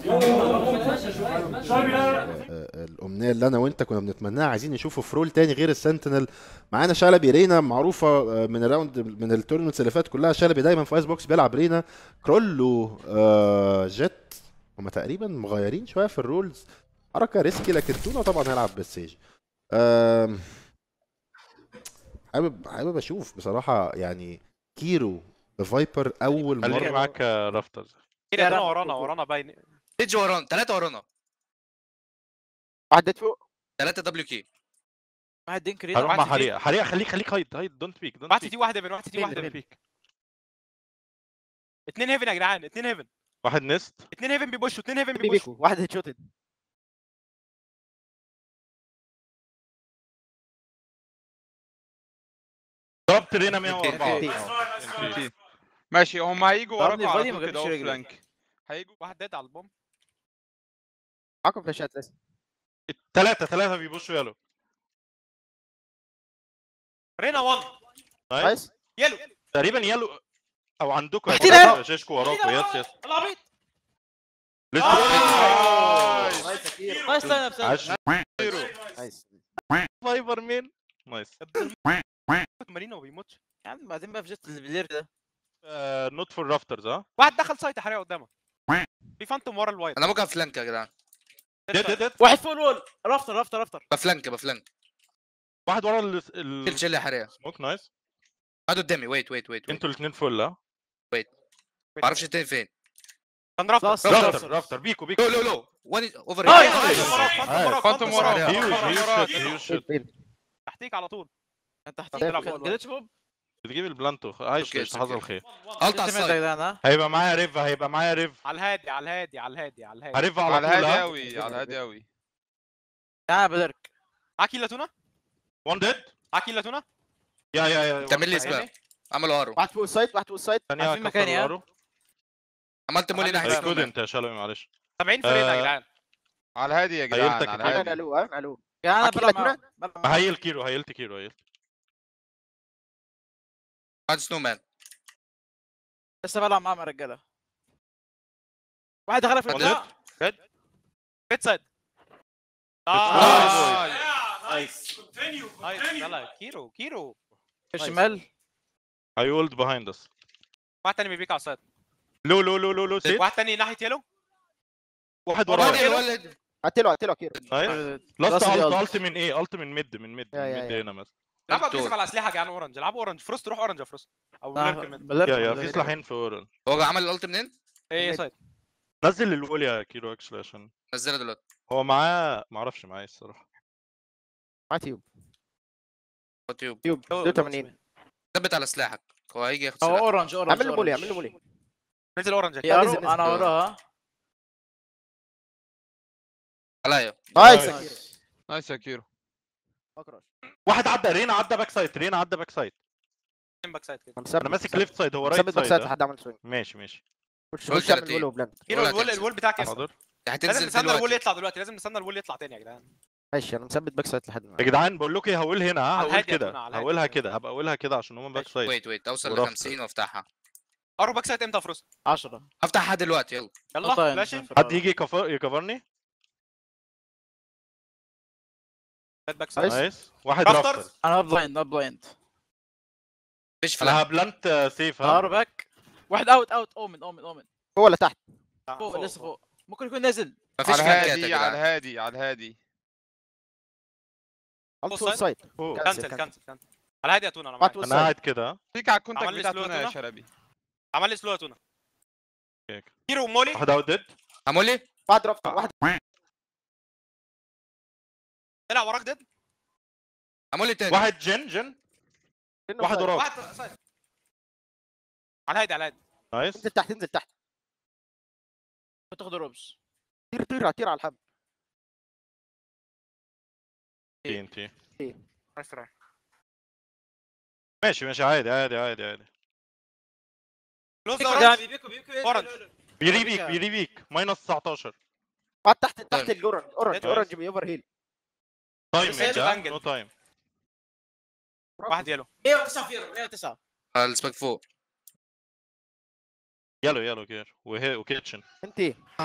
شربي لا آه، الامنيه اللي انا وانت كنا بنتمناها عايزين نشوفه في رول تاني غير السنتينل معانا شلبي رينا معروفه آه، من الراوند من التورنمنتس اللي فاتت كلها شلبي دايما في ايس بوكس بيلعب رينا كرولو آه، جيت هما تقريبا مغيرين شويه في الرولز حركه ريسكي لكن تونا طبعا هيلعب بالسيج آم، حابب حابب اشوف بصراحه يعني كيرو فايبر اول خليني مره معاك رافترز كده ده ورانا ورانا باين تيجي ورانا ثلاثه ورانا واحد ديت فوق ثلاثه دبليو كي واحد دينك رينا هروح مع واحد حريقه حريقه خليك خليك هايد هايد دونت بيك دونت واحد بيك تي واحد يا بين واحد تي واحد يا دونت بين بيك اتنين هيفن يا جدعان اتنين هيفن واحد نست اتنين هيفن بيبوشوا اتنين هيفن بي بيبوشوا بيكو واحد هيد شوتد ضربت رينا 104 انتي. آه. انتي. ماشي هم هيجوا ضربني وراكوا فادي على ما طول جابش كده رجلي. فلانك هيجوا واحد ديد على البوم معاكم فلاشات لسه ثلاثة ثلاثة بيبوشوا يلو رينا 1 نايس يلو تقريبا يلو او عندكم تحتينا يا يلو. شاشكو وراكم يس يس العبيط ليتس نايس يا كيرو نايس لاين اب عاش نايس فايبر مين نايس مارينا ما بيموتش يا عم بعدين بقى في جت الفيلير ده نوت فور رافترز ها واحد دخل سايت حريقه قدامك في فانتوم ورا الوايت انا ممكن افلانك يا جدعان ديد ديد ديد واحد فوق الوول رافتر رافتر رافتر بفلانك بفلانك واحد ورا ال ال شيل شيل يا حريه سموك نايس قعد قدامي ويت ويت ويت انتوا الاثنين فل ها ما اعرفش التاني فين كان رافتر خلاص رافتر رافتر بيكو بيكو لو لو لو وان اوفر نايس هيد فانتوم وراهم هيوج فانتوم هيوج وراهم. شيت هيوج شيت تحتيك على طول انت طيب، تحتيك حلو. جلتش بوب بتجيب البلانتو عايش اوكي، عيش اوكي. حصل خير قلط على يا السايد جدعان ها هيبقى معايا ريف هيبقى معايا ريف على الهادي على الهادي على الهادي على الهادي هريف على على طول هادي ها قوي على هادي قوي يا بدرك معاك كيلا تونه وان ديد معاك كيلا تونه يا يا يا تعمل لي سبام عملوا ارو واحد فوق السايت واحد فوق السايت ثانية عارفين كفر مكاني، ها؟ وراه. عملت مولي ناحيه I سنومان. couldn't يا شلوي معلش 70 في رينا يا آه، جدعان على هادي يا هيلتك جدعان على كده. هادي الو ها الو يا انا معاك بلعب كيلا معاه تونة؟ بلعب معاه. هيل كيلو هيلت كيلو هيل قعد سنو مان لسه بلعب معاه مع رجاله واحد دخل في One البتاع بيت سايد آه. نايس نايس يلا كيرو كيرو في الشمال I hold behind us واحد تاني بيبيك على السايد لو لو لو لو لو سيت واحد تاني ناحيه يلو واحد وراه ورايا يلو. ولد قتله قتله كيرو نايس لاست لاست دي الت ألت. الت من ايه الت من ميد من ميد يا- من يا- ميد يا. هنا مثلا العبوا دكتور. اجريسيف على اسلحه يا جدعان اورنج العبوا اورنج فروست روح اورنج يا فروست او آه، ليركن من بلرك يا يا بلرك. في سلاحين في اورن هو عمل الالت منين؟ ايه سايد نزل الول يا كيلو اكشلي عشان نزلها دلوقتي هو معاه ما اعرفش معاه إيه الصراحه معاه تيوب يوتيوب تيوب لو- 82 ثبت على سلاحك هو هيجي ياخد هو سلاحك اورنج اورنج اعمل له مولي أورنج. اعمل له مولي نزل اورنج يا لا، أرو، نزل- نزل. انا وراها عليا نايس يا نايس. كيرو نايس يا كيرو فكرش. واحد عدى رينا عدى باك سايد رينا عدى باك سايد باك سايد كده انا مثبت انا ماسك مثبت- ليفت سايد هو رايت مثبت باك سايد سايد ها؟ لحد عمل سوينج ماشي ماشي خش قول خش اعمل 30. وول وبلاند كيلو ولا الول تنزل. الول بتاعك يسطا. حاضر هتنزل لازم نستنى الول دلوقتي يطلع دلوقتي لازم نستنى الول يطلع تاني يا جدعان ماشي انا مثبت باك سايد لحد ما يا جدعان بقول لكم ايه هقول هنا ها على هقول الهادي يا كده تونا، على الهادي هقولها يا تونا. كده هبقى اقولها كده عشان هم باك سايد ويت ويت اوصل ل ورافت. 50 وافتحها اروح باك سايد امتى يا فروست 10 افتحها دلوقتي يلا يلا طيب، فلاشي حد يجي يكفر يكفرني باك سايد نايس واحد رافترز. رافتر انا بلايند انا بلايند مفيش انا فلاش هبلانت سيف ها هارو باك واحد اوت اوت اومن اومن اومن فوق ولا تحت فوق لسه فوق ممكن يكون نازل مفيش على فلانكات يا هادي على جدعان هادي على هادي على فوق فوق سايد؟ السايد فوق. كنسل كنسل كنسل على هادي يا تونا انا بعت معاك فوق انا السايد قاعد كده ها فيك على الكونتاكت عمل لي بتاع سلو يا تونا يا تونا؟ شلبي عمل لي سلو يا تونا اوكي. كيرو ومولي واحد اوت ديد عمولي بعد رافتر واحد طلع وراك ديد عمولي تاني واحد جن جن واحد وراك واحد سايد على هادي على هادي نايس انزل تحت انزل تحت كنت تاخد روبس طير طير طير على الحب تي ان تي اسرع ماشي ماشي عادي عادي عادي عادي كلوز بيكو اورنج بيكو بيكو اورنج بيري بيك بيري بيك ماينس 19 بعد تحت تحت طيب. الاورنج اورنج نايس. اورنج بيوفر هيل تايم بس هي يا الأنجل. نو تايم واحد يلو 109 فيرو 109 السباك فوق يلو يلو كير وهي وكيتشن انت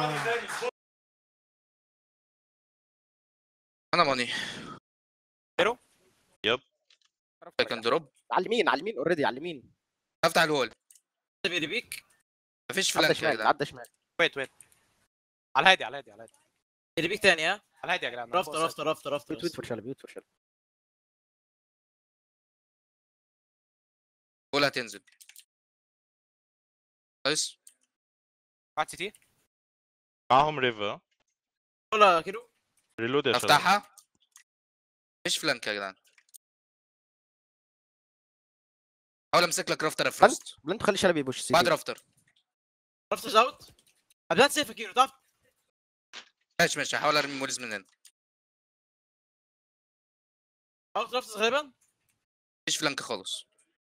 انا ماني كان دروب على اليمين على اليمين اوريدي على اليمين افتح الهول بيري بيك مفيش عدى فلانك يا شمال جدعان عدى شمال ويت ويت على هادي على هادي على هادي بيري بيك تاني ها على هادي يا جدعان رافتر رافتر رافتر رافتر بيوت ويت فور شلبي بيوت فور شلبي هول هتنزل نايس واحد سي تي معاهم ريفا ولا كيلو ريلود يا شباب افتحها مفيش فلانك يا جدعان حاول امسك لك رافتر يا فروست بلنت خلي شلبي يبوش سي بعد تي. رافتر رفت اوت ابدا سيف كيلو تعرف ماشي ماشي هحاول ارمي موريس من هنا اوت رفت غالبا مفيش فلانك خالص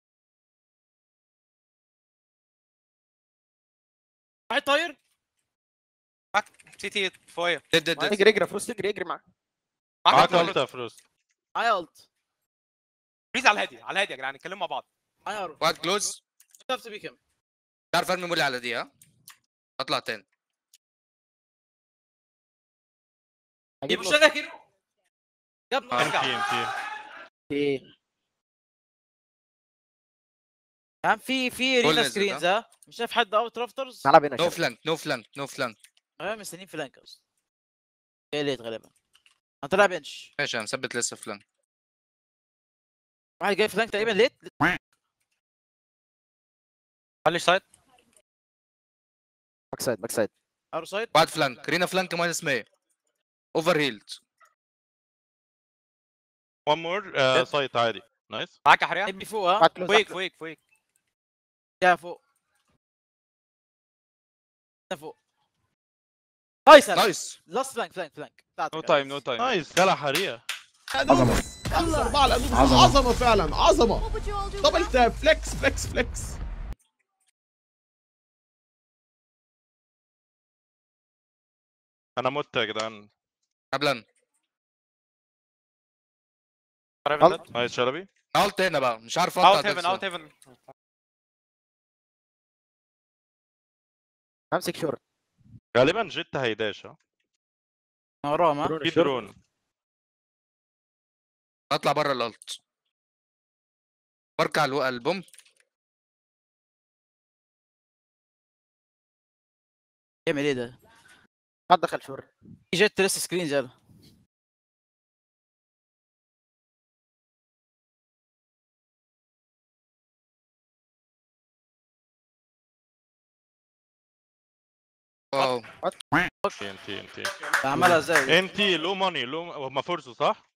واحد طاير سي تي فويا ديد ديد ديد اجري اجري فروست اجري اجري معاك معاك الت يا فروست معايا الت فريز على الهادي على الهادي يا جدعان نتكلم مع بعض معايا ارو واحد كلوز شفت بيكم تعرف ارمي مولي على دي ها اطلع تاني جيب الشغل كيلو جاب ام تي ام تي ايه يا عم في في كل رينا نزل، سكرينز ها مش شايف حد اوت رافترز تعالى بينا نو شباب. فلانك نو فلانك نو فلانك ايوه مستنيين فلانك اصلا جاي ليت غالبا انا طلع بنش ماشي انا مثبت لسه فلانك واحد جاي فلانك تقريبا ليت خلي سايد باك سايد باك سايد ارو سايد واحد فلانك رينا فلانك ماينس 100 اوفر هيلد وان مور سايت عادي نايس معاك يا حريقه ابي فوق ها بعد كلوز فويك بعد فويك فويك يا فوق يا فوق نايس نايس لاست فلانك فلانك فلانك نو تايم نو تايم نايس جلع حريقه عظمه خمسة أربعة لأنه عظمة عظمة فعلا عظمة دبل تاب فليكس فليكس فليكس انا مت يا جدعان قبل نايس شلبي قلت هنا بقى مش عارف اقطع اوت هيفن ده اوت هيفن امسك شورت غالبا جيت هيداش ها وراهم ها في درون اطلع بره الالت بركع الو- البوم يعمل ايه ده؟ حد دخل شورت في جيت لسه سكرين يلا واو تي تي تي عملها ازاي؟ انت لو ماني لو هم فرصه صح؟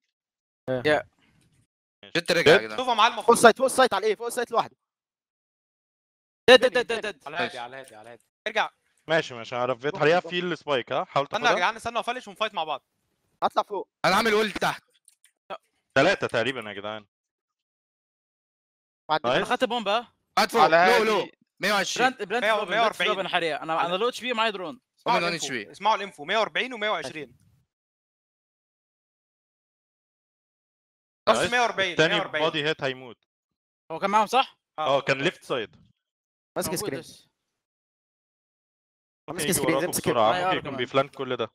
جيت رجع يا ديد. جدعان شوفوا معاه فوق المفروض السايت فوق السايت على ايه فوق السايت لوحده ديد ديد ديد ديد على الهادي على الهادي على الهادي ارجع ماشي ماشي انا رفيت حريقه في السبايك ها حاول استنى يا تاخدها جدعان استنى وفلش ونفايت مع بعض اطلع فوق انا عامل ول تحت ثلاثه تقريبا يا جدعان بعد نايس. انا خدت بومب ها قاعد فوق على لو لو هادي. 120 برانت برانت 100 فوق، برانت فوق 140. بين حريقه انا انا لو اتش بي ومعايا درون اسمعوا ومن الانفو HP. اسمعوا الانفو 140 و120 بس نايس. 140 الثاني 140 بادي هيت هيموت هو كان معاهم صح؟ اه كان ليفت سايد ماسك موجود سكرين لسه. ممكن ماسك يجي سكرين وراكم امسك بسرعه معايا ممكن أرو يكون كمان. بيفلانك كل ده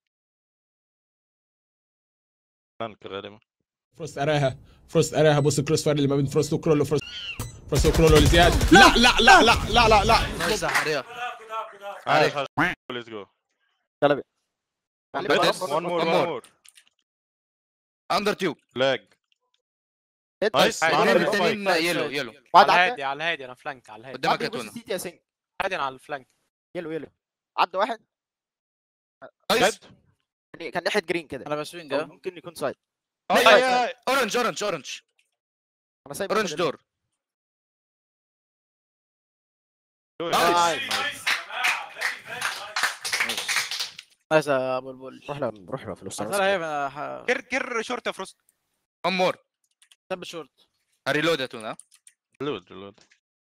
فلانك غالبا فروست اراها فروست اراها بص الكروس فاير اللي ما بين فروست وكرولو فروست فروست وكرولو لزياد لا لا لا لا لا لا لا نايس يا حريقه عارف ليتس جو شلبي Dead. وان مور One وان more. مور اندر تيوب لاج ديد. نايس عادي. معانا الاثنين السبايك التانيين يلو يلو بعد على عدى الهادي على الهادي انا فلانك على الهادي قدامك بعد يا يبص تونه سيتي يا سنج عادي انا على الفلانك يلو يلو عدى واحد نايس ديد يعني كان ناحيه جرين كده انا بسوينج أو ها ممكن يكون سايد اورنج اورنج اورنج انا سايب اورنج دور نايس نايس يا ابو البول روح له روح له فلوس ترى هي انا ح- كر كر شورت يا فروست ون مور ثبت شورت ريلود يا تونه ريلود ريلود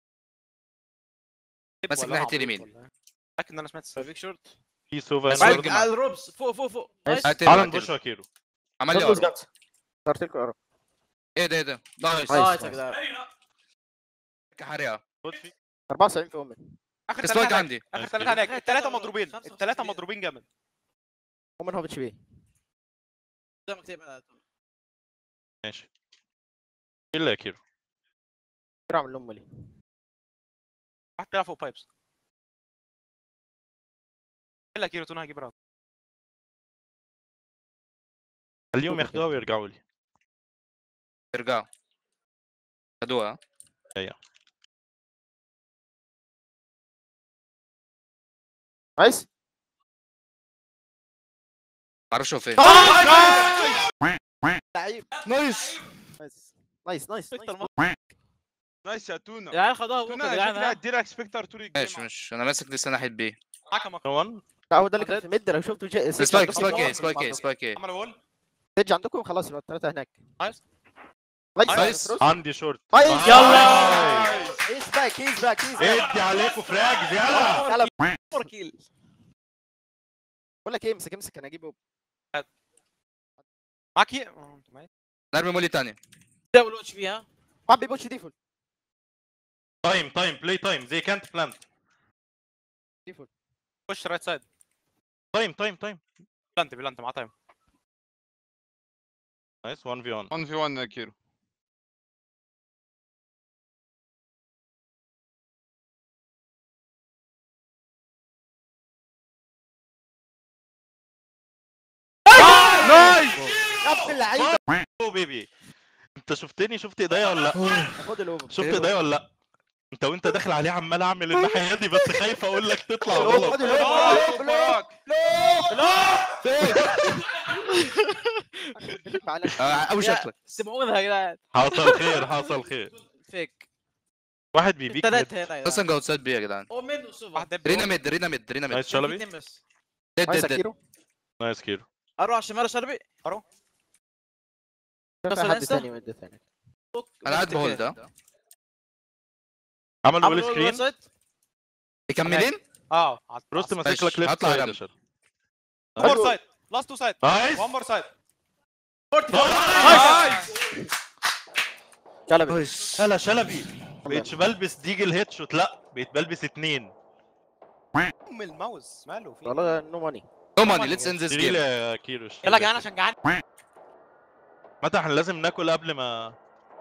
ماسك ولا ناحية عبيط اليمين. ولا إيه؟ متاكد ان انا سمعت بيك شورت في سوفا بس برضه. برضه على الروبس فوق فوق فوق نايس هات تعال هات نبوش كيرو عمل لي فلوس أرو. جت صارت لكم ارو ايه ده ايه ده نايس نايس. نايس يا جدعان حريقه خد في 74 في امي اخر سبايك ثلاثه عندي اخر ثلاثه هناك الثلاثه خمسة مضروبين وخمسة الثلاثه وخمسين. مضروبين جامد ومن هو بتش بيه قدامك تبقى ماشي الا يا كيرو اعمل لهم لي واحد بيلعب فوق بايبس الا كيرو تونه هجيب راوند خليهم ياخدوها ويرجعوا لي ارجعوا خدوها نايس معرفش هو فين لعيب نايس نايس نايس نايس فيكتور نايس. ما- نايس يا تونه العيال خدوها تونه يا جدعان شكلي ها؟ هديلك سبكتر طول الجيم ماشي ماشي انا ماسك لسه ناحيه بي حكم 1 لا هو ده اللي كان في ميد لو شفتوا جي سبايك سبايك ايه سبايك ايه سبايك ايه عمل وول سيج عندكم خلاص يبقى الثلاثه هناك نايس نايس نايس. نايس عندي شورت نايس يلا هيز باك هيز باك هيز باك ادي عليكم فراجز يلا يلا فور كيل بقول لك ايه امسك امسك انا اجيبه معاك ايه نرمي مولي تانية دبل واتش فيها واحد بيبوش ديفول تايم تايم بلاي تايم زي كانت بلانت ديفول خش رايت سايد تايم تايم تايم بلانت بلانت مع تايم نايس 1 في 1 1 في 1 يا كيرو يا ابن اللعيبه او بيبي انت شفتني شفت ايديا ولا لا خد الاوفر شفت ايديا ولا لا انت وانت داخل عليه عمال اعمل الناحيه دي بس خايف اقول لك تطلع غلط خد الاوفر براك او شكلك سيبوها يا جدعان حصل خير حصل خير فيك واحد بيبيك التلات ميد. هنا يا اصلا جدعان اوت سايد بي يا جدعان هو ميد وسوبر واحد دب رينا ميد رينا ميد رينا ميد نايس في شلبي اتنين بس ديد نايس ديد يا ديد كيرو نايس كيلو اروح على الشمال يا شلبي اروح في بس حد لسه؟ ثاني مد ثاني انا قاعد بهولد ده عمل ويل عملوا سكرين رايت سايد مكملين اه على بروست ماسك ماشي، لك ليفت هطلع سايد جنب. يا شر مور سايد لاست تو سايد نايس وان مور سايد شلبي هلا شلبي بقيتش بلبس ديجل هيد شوت لا بقيت بلبس اتنين ام الماوس ماله في والله نو ماني نو ماني ليتس اند ذيس اشتري لي جيم يا كيروش يلا يا جدعان عشان جعان متى احنا لازم ناكل قبل ما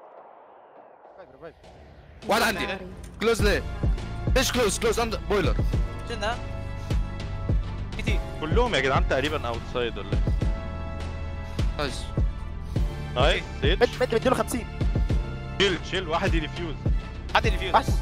واحد عندي كلوز ليه ايش كلوز كلوز اند بويلر شلنا بي تي كلهم يا جدعان تقريبا اوت سايد ولا ايه نايس نايس سيج مد مد مديله 50 شيل شيل واحد يديفيوز حد اللي فيه بس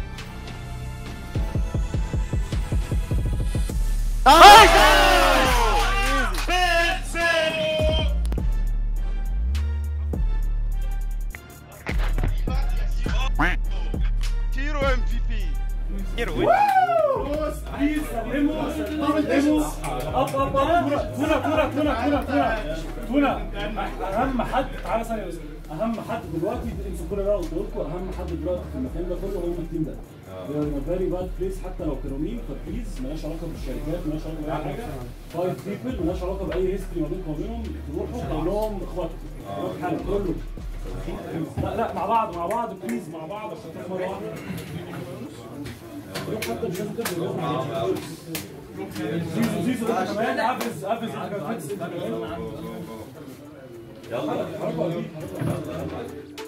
كيرو ام في بي كيرو وين بليز سلموا سلموا اب اب اب تونه تونه تونه تونه تونه تونه اهم حد تعالى ثانيه بس اهم حد دلوقتي امسكوا كل ده قلت لكم اهم حد دلوقتي في المكان ده كله هو التيم ده فيري باد بليس حتى لو كانوا مين فبليز مالهاش علاقه بالشركات مالهاش علاقه باي حاجه فايف بيبل مالهاش علاقه باي هيستوري ما بينكم وبينهم تروحوا كلهم اخواتكم روح حالك كله لا لا مع بعض مع بعض بليز مع بعض عشان تروحوا مره واحده روح حتى مش لازم تبدا زيزو زيزو انت كمان قفز قفز انت كمان قفز انت كمان يلا حركه اكيد حركه